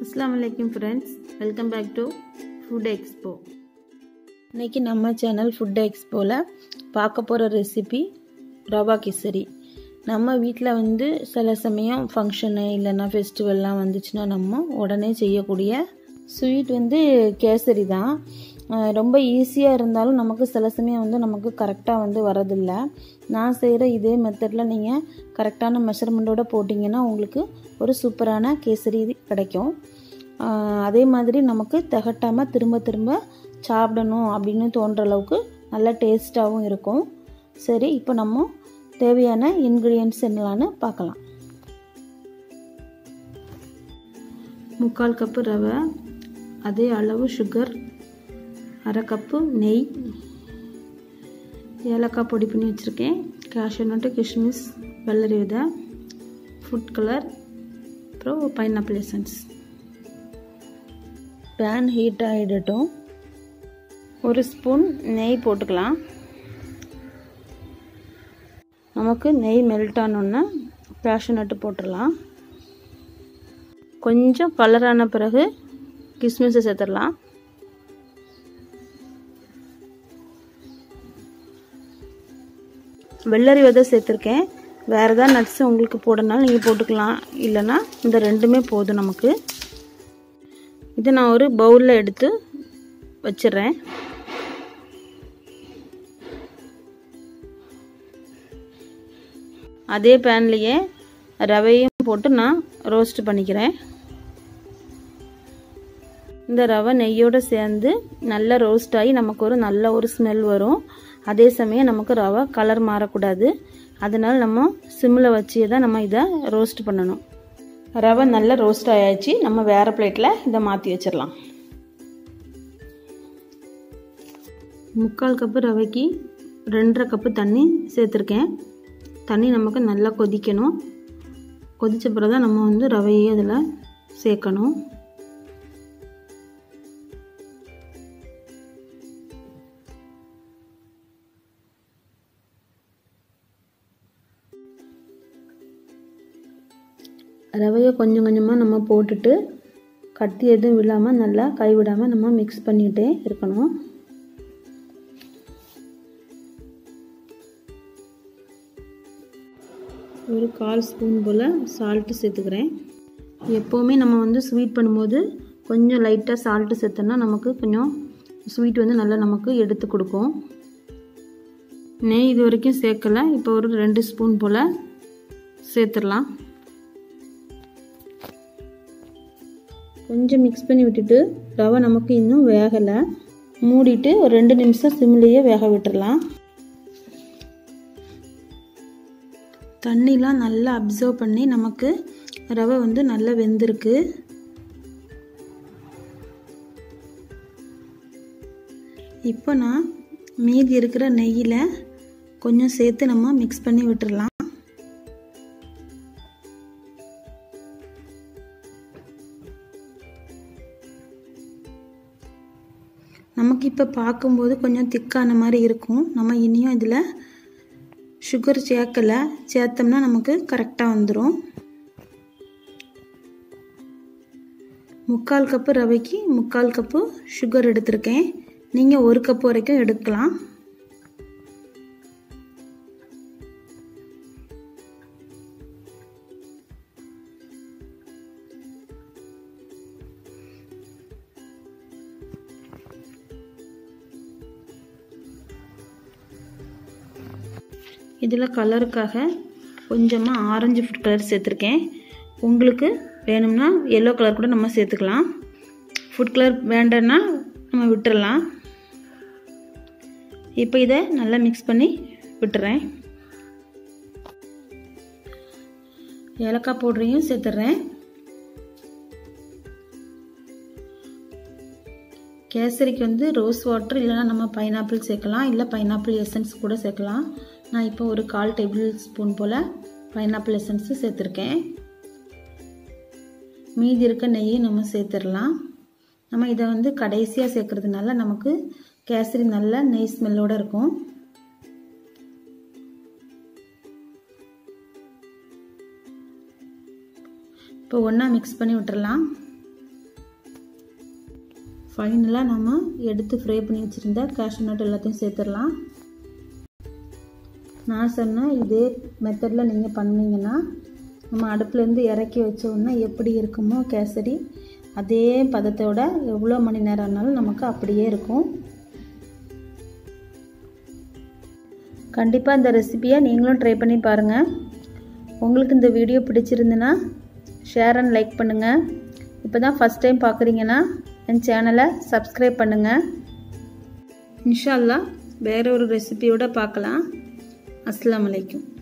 அஸ்லாம் வலைக்கம் friends welcome back to food expo இன்றைக்கி நம்ம சேனல் ஃபுட் எக்ஸ்போவில் பார்க்க போகிற ரெசிபி ரவா கேசரி நம்ம வீட்டில் வந்து சில சமயம் ஃபங்க்ஷனு இல்லைன்னா ஃபெஸ்டிவல்லாம் வந்துச்சுன்னா நம்ம உடனே செய்யக்கூடிய ஸ்வீட் வந்து கேசரி தான் அஹ் ரொம்ப ஈஸியாக இருந்தாலும் நமக்கு சில சமயம் வந்து நமக்கு கரெக்டாக வந்து வரதில்ல நான் செய்கிற இதே மெத்தடில் நீங்கள் கரெக்டான மெஷர்மெண்ட்டோடு போட்டிங்கன்னா உங்களுக்கு ஒரு சூப்பரான கேசரி இது கிடைக்கும் அஹ் அதே மாதிரி நமக்கு திகட்டாமல் திரும்ப திரும்ப சாப்பிடணும் அப்படின்னு தோன்ற அளவுக்கு நல்ல டேஸ்ட்டாகவும் இருக்கும் சரி இப்போ நம்ம தேவையான இன்க்ரீடியன்ட்ஸ் என்னலான்னு பார்க்கலாம் முக்கால் கப்பு ரவை அதே அளவு சுகர் அரை கப்பு நெய் ஏலக்காய் பொடி பண்ணி வச்சுருக்கேன் கேஷ்யூ நட்டு கிஷ்மிஸ் வெள்ளரி விதை ஃபுட் கலர் அப்புறம் பைனாப்பிள் எசன்ஸ் பேன் ஹீட் ஆகிடட்டும் ஒரு ஸ்பூன் நெய் போட்டுக்கலாம் நமக்கு நெய் மெல்ட் ஆனோன்னா கேஷ்யூ நட்டு போட்டுடலாம் கொஞ்சம் கலரான பிறகு கிஸ்மிஸை சேர்த்துடலாம் வெள்ளரி விதை சேர்த்துருக்கேன் வேறு ஏதாவது நட்ஸ் உங்களுக்கு போடனாலும் நீங்கள் போட்டுக்கலாம் இல்லைன்னா இந்த ரெண்டுமே போதும் நமக்கு இதை நான் ஒரு பவுலில் எடுத்து வச்சிடுறேன் அதே பேன்லேயே ரவையும் போட்டு நான் ரோஸ்ட் பண்ணிக்கிறேன் இந்த ரவை நெய்யோடு சேர்ந்து நல்லா ரோஸ்ட் ஆகி நமக்கு ஒரு நல்ல ஒரு ஸ்மெல் வரும் அதே சமயம் நமக்கு ரவை கலர் மாறக்கூடாது அதனால் நம்ம சிம்மில் வச்சு தான் நம்ம இதை ரோஸ்ட் பண்ணணும் ரவை நல்லா ரோஸ்ட் ஆயாச்சு நம்ம வேறு பிளேட்டில் இதை மாற்றி வச்சிடலாம் முக்கால் கப்பு ரவைக்கு ரெண்டரை கப்பு தண்ணி சேர்த்துருக்கேன் தண்ணி நமக்கு நல்லா கொதிக்கணும் கொதித்த பிறகு தான் நம்ம வந்து ரவையை அதில் சேர்க்கணும் ரவையை கொஞ்சம் கொஞ்சமாக நம்ம போட்டுட்டு கட்டி எதுவும் விழாமல் நல்லா கைவிடாமல் நம்ம மிக்ஸ் பண்ணிகிட்டே இருக்கணும் ஒரு கால் ஸ்பூன் போல் சால்ட்டு சேர்த்துக்கிறேன் எப்போவுமே நம்ம வந்து ஸ்வீட் பண்ணும்போது கொஞ்சம் லைட்டாக சால்ட்டு சேர்த்தோன்னா நமக்கு கொஞ்சம் ஸ்வீட் வந்து நல்லா நமக்கு எடுத்து கொடுக்கும் நெய் இது வரைக்கும் சேர்க்கலை இப்போ ஒரு ரெண்டு ஸ்பூன் போல் சேர்த்துடலாம் கொஞ்சம் மிக்ஸ் பண்ணி விட்டுட்டு ரவை நமக்கு இன்னும் வேகலை மூடிட்டு ஒரு ரெண்டு நிமிஷம் சிம்லேயே வேக விட்டுறலாம் தண்ணிலாம் நல்லா அப்சர்வ் பண்ணி நமக்கு ரவை வந்து நல்லா வெந்திருக்கு இப்போ நான் மீதி இருக்கிற நெய்யில் கொஞ்சம் சேர்த்து நம்ம மிக்ஸ் பண்ணி விட்டுடலாம் நமக்கு இப்போ பார்க்கும்போது கொஞ்சம் திக்கான மாதிரி இருக்கும் நம்ம இனியும் இதில் சுகர் சேர்க்கலை சேர்த்தோம்னா நமக்கு கரெக்டாக வந்துடும் முக்கால் கப்பு ரவைக்கு முக்கால் கப்பு சுகர் எடுத்திருக்கேன் நீங்கள் ஒரு கப்பு வரைக்கும் எடுக்கலாம் இதில் கலருக்காக கொஞ்சமாக ஆரஞ்சு ஃபுட் கலர் சேர்த்துருக்கேன் உங்களுக்கு வேணும்னா எல்லோ கலர் கூட நம்ம சேர்த்துக்கலாம் ஃபுட் கலர் வேண்டான்னா நம்ம விட்டுறலாம் இப்போ இதை நல்லா மிக்ஸ் பண்ணி விட்டுறேன் ஏலக்காய் பவுடரையும் சேர்த்துட்றேன் கேசரிக்கு வந்து ரோஸ் வாட்டர் இல்லைனா நம்ம பைனாப்பிள் சேர்க்கலாம் இல்லை பைனாப்பிள் எசன்ஸ் கூட சேர்க்கலாம் நான் இப்போ ஒரு கால் டேபிள் ஸ்பூன் போல் பைனாப்பிள் எசன்ஸு சேர்த்துருக்கேன் மீதி இருக்க நெய்யை நம்ம சேர்த்துடலாம் நம்ம இதை வந்து கடைசியாக சேர்க்கறதுனால நமக்கு கேசரி நல்ல நெய் ஸ்மெல்லோடு இருக்கும் இப்போ ஒன்றா மிக்ஸ் பண்ணி விட்டுறலாம் ஃபைனலாக நம்ம எடுத்து ஃப்ரை பண்ணி வச்சுருந்த கேஷ்யூ நட் எல்லாத்தையும் சேர்த்துடலாம் நான் சொன்ன இதே மெத்தடில் நீங்கள் பண்ணீங்கன்னா நம்ம அடுப்புலேருந்து இறக்கி வச்ச உடனே எப்படி இருக்குமோ கேசரி அதே பதத்தோட எவ்வளோ மணி நேரம் ஆனாலும் நமக்கு அப்படியே இருக்கும் கண்டிப்பாக இந்த ரெசிபியை நீங்களும் ட்ரை பண்ணி பாருங்கள் உங்களுக்கு இந்த வீடியோ பிடிச்சிருந்துன்னா ஷேர் அண்ட் லைக் பண்ணுங்கள் இப்போ தான் ஃபஸ்ட் டைம் பார்க்குறீங்கன்னா என் சேனலை சப்ஸ்கிரைப் பண்ணுங்கள் இன்ஷால்லா வேற ஒரு ரெசிபியோட பார்க்கலாம் அஸ்லாம் வலைக்கும்